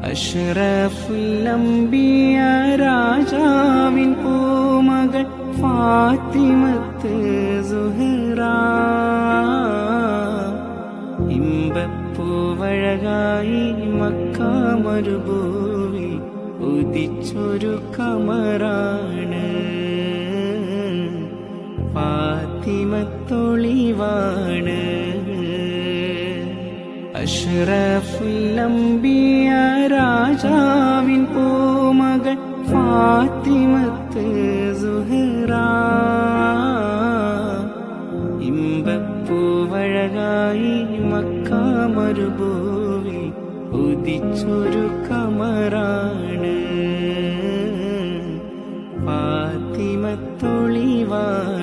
അഷ്റഫുല്ലംബിയ രാജാവിൻ പൂമകൾ Fathimath Suhara ഇമ്പപ്പൂവഴകായി മക്കാമരുഭൂവിൽ ഉദിച്ചൊരു കമറാണ് ഫാത്തിമത്തൊളിവാണ് അഷ്റഫുല്ലംബിയ രാജാവിൻ പൂമകൾ Fathimath Suhara ഇമ്പപ്പൂവഴകായി മക്കാമരുഭൂവിൽ ഉദിച്ചൊരു കമറാണ് ഫാത്തിമത്തൊളിവാണ്